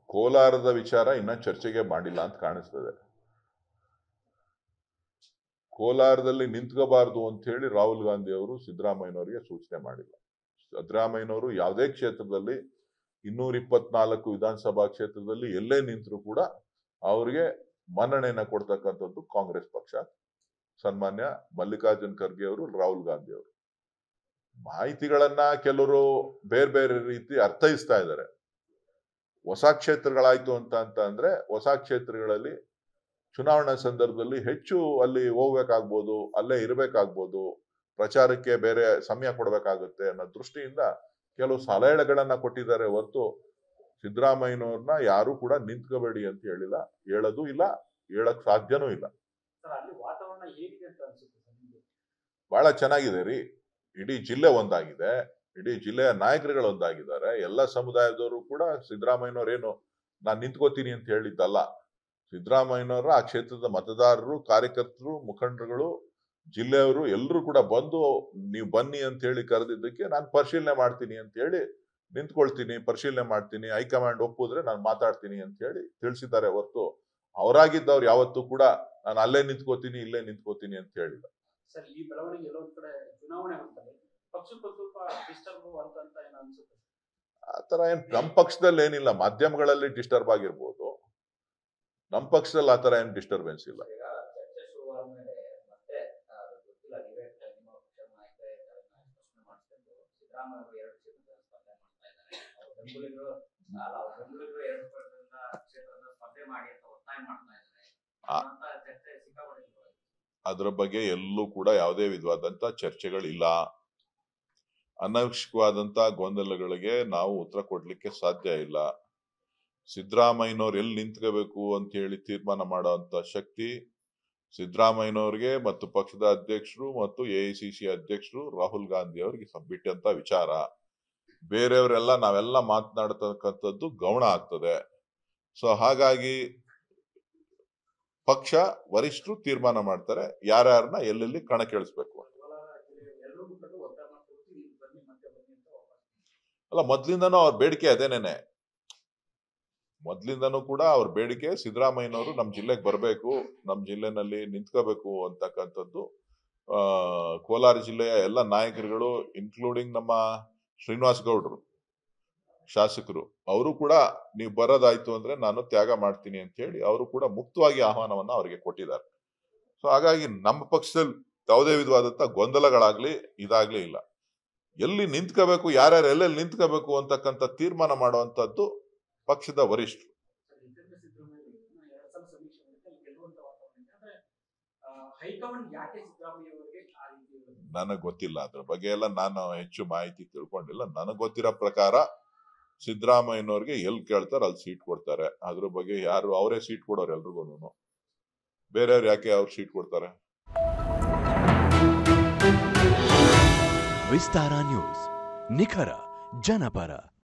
ಕೋಲಾರದ ವಿಚಾರ ಇನ್ನ ಚರ್ಚೆಗೆ ಮಾಡಿಲ್ಲ ಅಂತ ಕಾಣಿಸ್ತದೆ ಕೋಲಾರದಲ್ಲಿ ನಿಂತ್ಕೋಬಾರ್ದು ಅಂತ ಹೇಳಿ ರಾಹುಲ್ ಗಾಂಧಿ ಅವರು ಸಿದ್ದರಾಮಯ್ಯನವರಿಗೆ ಸೂಚನೆ ಮಾಡಿಲ್ಲ ಸಿದ್ದರಾಮಯ್ಯನವರು ಯಾವುದೇ ಕ್ಷೇತ್ರದಲ್ಲಿ ಇನ್ನೂರ ಇಪ್ಪತ್ನಾಲ್ಕು ವಿಧಾನಸಭಾ ಕ್ಷೇತ್ರದಲ್ಲಿ ಎಲ್ಲೇ ನಿಂತರೂ ಕೂಡ ಅವರಿಗೆ ಮನ್ನಣೆಯನ್ನ ಕೊಡ್ತಕ್ಕಂಥದ್ದು ಕಾಂಗ್ರೆಸ್ ಪಕ್ಷ ಸನ್ಮಾನ್ಯ ಮಲ್ಲಿಕಾರ್ಜುನ್ ಖರ್ಗೆ ಅವರು ರಾಹುಲ್ ಗಾಂಧಿ ಅವರು ಮಾಹಿತಿಗಳನ್ನ ಕೆಲವರು ಬೇರೆ ಬೇರೆ ರೀತಿ ಅರ್ಥೈಸ್ತಾ ಇದ್ದಾರೆ ಹೊಸ ಕ್ಷೇತ್ರಗಳಾಯ್ತು ಅಂತ ಅಂತ ಅಂದ್ರೆ ಹೊಸ ಕ್ಷೇತ್ರಗಳಲ್ಲಿ ಚುನಾವಣಾ ಸಂದರ್ಭದಲ್ಲಿ ಹೆಚ್ಚು ಅಲ್ಲಿ ಹೋಗ್ಬೇಕಾಗ್ಬೋದು ಅಲ್ಲೇ ಇರಬೇಕಾಗ್ಬೋದು ಪ್ರಚಾರಕ್ಕೆ ಬೇರೆ ಸಮಯ ಕೊಡಬೇಕಾಗುತ್ತೆ ಅನ್ನೋ ದೃಷ್ಟಿಯಿಂದ ಕೆಲವು ಸಲಹೆಗಳನ್ನ ಕೊಟ್ಟಿದ್ದಾರೆ ಹೊರತು ಸಿದ್ದರಾಮಯ್ಯನವ್ರನ್ನ ಯಾರು ಕೂಡ ನಿಂತ್ಕೋಬೇಡಿ ಅಂತ ಹೇಳಿಲ್ಲ ಹೇಳೋದು ಇಲ್ಲ ಹೇಳಕ್ ಸಾಧ್ಯನೂ ಇಲ್ಲ ಸರ್ ಅಲ್ಲಿ ವಾತಾವರಣ ಹೇಗಿದೆ ಅಂತ ಅನ್ಸುತ್ತೆ ಸರ್ ನಿಮ್ಗೆ ಬಹಳ ಚೆನ್ನಾಗಿದೆ ರೀ ಇಡೀ ಜಿಲ್ಲೆ ಒಂದಾಗಿದೆ ಇಡೀ ಜಿಲ್ಲೆಯ ನಾಯಕರುಗಳು ಒಂದಾಗಿದ್ದಾರೆ ಎಲ್ಲ ಸಮುದಾಯದವರು ಕೂಡ ಸಿದ್ದರಾಮಯ್ಯನವ್ರು ಏನು ನಾನು ನಿಂತ್ಕೋತೀನಿ ಅಂತ ಹೇಳಿದ್ದಲ್ಲ ಸಿದ್ದರಾಮಯ್ಯನವರ ಆ ಕ್ಷೇತ್ರದ ಮತದಾರರು ಕಾರ್ಯಕರ್ತರು ಮುಖಂಡರುಗಳು ಜಿಲ್ಲೆಯವರು ಎಲ್ಲರೂ ಕೂಡ ಬಂದು ನೀವು ಬನ್ನಿ ಅಂತ ಹೇಳಿ ಕರೆದಿದ್ದಕ್ಕೆ ನಾನು ಪರಿಶೀಲನೆ ಮಾಡ್ತೀನಿ ಅಂತ ಹೇಳಿ ನಿಂತ್ಕೊಳ್ತೀನಿ ಪರಿಶೀಲನೆ ಮಾಡ್ತೀನಿ ಹೈಕಮಾಂಡ್ ಒಪ್ಪಿದ್ರೆ ನಾನು ಮಾತಾಡ್ತೀನಿ ಅಂತ ಹೇಳಿ ತಿಳಿಸಿದ್ದಾರೆ ಹೊರತು ಅವರಾಗಿದ್ದವ್ರು ಯಾವತ್ತೂ ಕೂಡ ನಾನು ಅಲ್ಲೇ ನಿಂತ್ಕೋತೀನಿ ಇಲ್ಲೇ ನಿಂತ್ಕೋತೀನಿ ಅಂತ ಹೇಳಿಲ್ಲ ಸರ್ ಈ ಬೆಳವಣಿಗೆ ಎಲ್ಲೊಂದ್ ಕಡೆ ಚುನಾವಣೆ ಹೊಂಟಲ್ಲಿ ಪಕ್ಷಕ್ಕೂ ಸ್ವಲ್ಪ ಡಿಸ್ಟರ್ಬ್ ಅಂತ ಅಂತ ಏನೋ ಅನ್ಸುತ್ತೆ ಆ ತರ ಏನ್ ನಮ್ಮ ಪಕ್ಷದಲ್ಲಿ ಏನಿಲ್ಲ ಮಾಧ್ಯಮಗಳಲ್ಲಿ ಡಿಸ್ಟರ್ಬ್ ಆಗಿರ್ಬೋದು ನಮ್ಮ ಪಕ್ಷದಲ್ಲಿ ಆ ತರ ಏನ್ ಡಿಸ್ಟರ್ಬೆನ್ಸ್ ಇಲ್ಲ ಈಗ ಚರ್ಚೆ ಶುರುವಾದ್ಮೇಲೆ ಮತ್ತೆ ಆ, ಅದು ಗೊತ್ತಿಲ್ಲ ನೀವೇ ನಿಮ್ಮ ಪಕ್ಷದ ನಾಯಕರೇ ಅದನ್ನ ಪ್ರಶ್ನೆ ಮಾಡಿಸ್ಕೊಂಡು ಸಿದ್ದರಾಮಯ್ಯ ಅವರು ಎರಡು ಕ್ಷೇತ್ರದಲ್ಲಿ ಸ್ಪರ್ಧೆ ಮಾಡ್ತಾ ಇದ್ದಾರೆ ಅವ್ರ ಬೆಂಬಲಿಗರು ಅಲ್ಲ ಅವ್ರ ಬೆಂಬಲಿಗರು ಎರಡು ಕ್ಷೇತ್ರದಿಂದ ಕ್ಷೇತ್ರದ ಸ್ಪರ್ಧೆ ಮಾಡಿ ಅಂತ ಒತ್ತಾಯ ಮಾಡ್ತಾ ಇದ್ದಾರೆ ಆ. ಅಂತ ಚರ್ಚೆ ಸಿಕ್ಕಾಪಟ್ಟೆ ಶುರುವಾಗಿದೆ. ಅದ್ರ ಬಗ್ಗೆ ಎಲ್ಲೂ ಕೂಡ ಯಾವುದೇ ವಿಧವಾದಂತ ಚರ್ಚೆಗಳಿಲ್ಲ ಅನವಶ್ಯಕವಾದಂತ ಗೊಂದಲಗಳಿಗೆ ನಾವು ಉತ್ತರ ಕೊಡ್ಲಿಕ್ಕೆ ಸಾಧ್ಯ ಇಲ್ಲ ಸಿದ್ದರಾಮಯ್ಯನವ್ರು ಎಲ್ಲಿ ನಿಂತ್ಕೋಬೇಕು ಅಂತ ಹೇಳಿ ತೀರ್ಮಾನ ಮಾಡುವಂತ ಶಕ್ತಿ ಸಿದ್ದರಾಮಯ್ಯನವ್ರಿಗೆ ಮತ್ತು ಪಕ್ಷದ ಅಧ್ಯಕ್ಷರು ಮತ್ತು ಎಐಸಿಸಿ ಅಧ್ಯಕ್ಷರು ರಾಹುಲ್ ಗಾಂಧಿ ಅವರಿಗೆ ಬಿಟ್ಟಂತ ವಿಚಾರ ಬೇರೆಯವರೆಲ್ಲ ನಾವೆಲ್ಲ ಮಾತನಾಡತಕ್ಕಂಥದ್ದು ಗೌಣ ಆಗ್ತದೆ ಸೊ ಹಾಗಾಗಿ ಪಕ್ಷ ವರಿಷ್ಠರು ತೀರ್ಮಾನ ಮಾಡ್ತಾರೆ ಯಾರ್ಯಾರನ್ನ ಎಲ್ಲೆಲ್ಲಿ ಕಣಕ್ಕಿಳಿಸ್ಬೇಕು ಅಂತ ಕೋಲಾರ ಜಿಲ್ಲೆ ಎಲ್ಲರೂ ಮುಖಂಡರು ಒತ್ತಾಯ ಮಾಡ್ತಿರೋದು ನೀವು ಬನ್ನಿ ಮತ್ತೆ ಬನ್ನಿ ಅಂತ ವಾಪಸ್ ಅಲ್ಲ ಮೊದ್ಲಿಂದನೂ ಅವ್ರ ಬೇಡಿಕೆ ಅದೇನೇನೆ ಮೊದ್ಲಿಂದನೂ ಕೂಡ ಅವ್ರ ಬೇಡಿಕೆ ಸಿದ್ದರಾಮಯ್ಯನವರು ನಮ್ಮ ಜಿಲ್ಲೆಗೆ ಬರಬೇಕು ನಮ್ಮ ಜಿಲ್ಲೆನಲ್ಲಿ ನಿಂತ್ಕೋಬೇಕು ಅಂತಕ್ಕಂಥದ್ದು ಆ, ಕೋಲಾರ ಜಿಲ್ಲೆಯ ಎಲ್ಲ ನಾಯಕರುಗಳು ಇನ್ಕ್ಲೂಡಿಂಗ್ ನಮ್ಮ ಶ್ರೀನಿವಾಸ್ ಗೌಡ್ರು ಶಾಸಕರು ಅವರು ಕೂಡ ನೀವು ಬರೋದಾಯ್ತು ಅಂದ್ರೆ ನಾನು ತ್ಯಾಗ ಮಾಡ್ತೀನಿ ಅಂತ ಹೇಳಿ ಅವರು ಕೂಡ ಮುಕ್ತವಾಗಿ ಆಹ್ವಾನವನ್ನ ಅವರಿಗೆ ಕೊಟ್ಟಿದ್ದಾರೆ ಸೊ ಹಾಗಾಗಿ ನಮ್ಮ ಪಕ್ಷದಲ್ಲಿ ಯಾವುದೇ ವಿಧವಾದಂತ ಗೊಂದಲಗಳಾಗ್ಲಿ ಇದಾಗ್ಲಿ ಇಲ್ಲ ಎಲ್ಲಿ ನಿಂತ್ಕೋಬೇಕು ಯಾರ್ಯಾರು ಎಲ್ಲೆಲ್ಲಿ ನಿಂತ್ಕೋಬೇಕು ಅಂತಕ್ಕಂಥ ತೀರ್ಮಾನ ಮಾಡುವಂತದ್ದು ಪಕ್ಷದ ವರಿಷ್ಠರು ಸರ್ ಇದ್ರಿಂದ ಸಿದ್ದರಾಮಯ್ಯ ಎರಡು ಸಲ ಸಮೀಕ್ಷೆ ಮಾಡಿದ್ರೆ ಅಲ್ಲಿ ಗೆಲ್ಲುವಂತ ವಾತಾವರಣ ಇದೆ ಅಂದ್ರೆ ಆ, ಹೈಕಮಾಂಡ್ ಯಾಕೆ ಸಿದ್ದರಾಮಯ್ಯ ಅವರಿಗೆ ಆ ರೀತಿ ಇರೋದು? ನನಗೆ ಗೊತ್ತಿಲ್ಲ ಅದ್ರ ಬಗ್ಗೆ ಎಲ್ಲ ನಾನು ಹೆಚ್ಚು ಮಾಹಿತಿ ತಿಳ್ಕೊಂಡಿಲ್ಲ ನನಗೆ ಗೊತ್ತಿರೋ ಪ್ರಕಾರ ಸಿದ್ದರಾಮಯ್ಯನವ್ರಿಗೆ ಎಲ್ಲಿ ಕೇಳ್ತಾರೆ ಅಲ್ಲಿ ಸೀಟ್ ಕೊಡ್ತಾರೆ ಅದ್ರ ಬಗ್ಗೆ ಯಾರು ಅವರೇ ಸೀಟ್ ಕೊಡೋರು ಎಲ್ರಿಗೂ ಬೇರೆಯವ್ರು ಯಾಕೆ ಅವ್ರು ಸೀಟ್ ಕೊಡ್ತಾರೆ ವಿಸ್ತಾರ ನ್ಯೂಸ್ ನಿಖರ ಜನಪರ